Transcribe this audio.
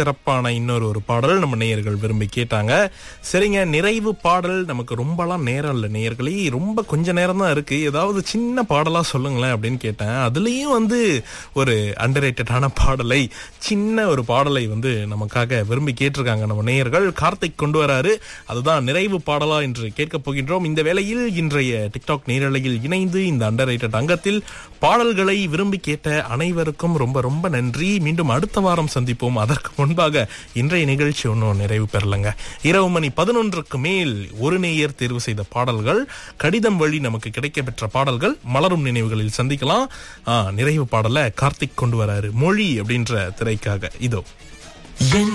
சிறப்பான இன்னொரு ஒரு பாடல் நம்ம நேயர்கள் விரும்பி கேட்டாங்க சரிங்க நிறைவு பாடல் நமக்கு ரொம்பலாம் நேரம் இல்லை நேயர்களே ரொம்ப கொஞ்ச நேரம் தான் இருக்கு ஏதாவது சின்ன பாடலா சொல்லுங்களேன் அப்படின்னு கேட்டேன் அதுலயும் வந்து ஒரு அண்டர்ரேட்டடான பாடலை சின்ன ஒரு பாடலை வந்து நமக்காக விரும்பி கேட்டிருக்காங்க நம்ம நேயர்கள் கார்த்திக் கொண்டு வராரு அதுதான் நிறைவு பாடலா என்று கேட்கப் போகின்றோம் இந்த வேளையில் இன்றைய டிக்டாக் நேரலையில் இணைந்து இந்த அண்டர்ரேட்டட் அங்கத்தில் பாடல்களை விரும்பி கேட்ட அனைவருக்கும் ரொம்ப ரொம்ப நன்றி மீண்டும் அடுத்த வாரம் சந்திப்போம் அதற்கு முன்பாக இன்றைய நிகழ்ச்சி ஒன்றும் நிறைவு பெறலங்க இரவு மணி பதினொன்றுக்கு மேல் ஒரு நேயர் தேர்வு செய்த பாடல்கள் கடிதம் வழி நமக்கு கிடைக்க பெற்ற பாடல்கள் மலரும் நினைவுகளில் சந்திக்கலாம் ஆ, நிறைவு பாடலை கார்த்திக் கொண்டு வராரு மொழி அப்படின்ற திரைக்காக இதோ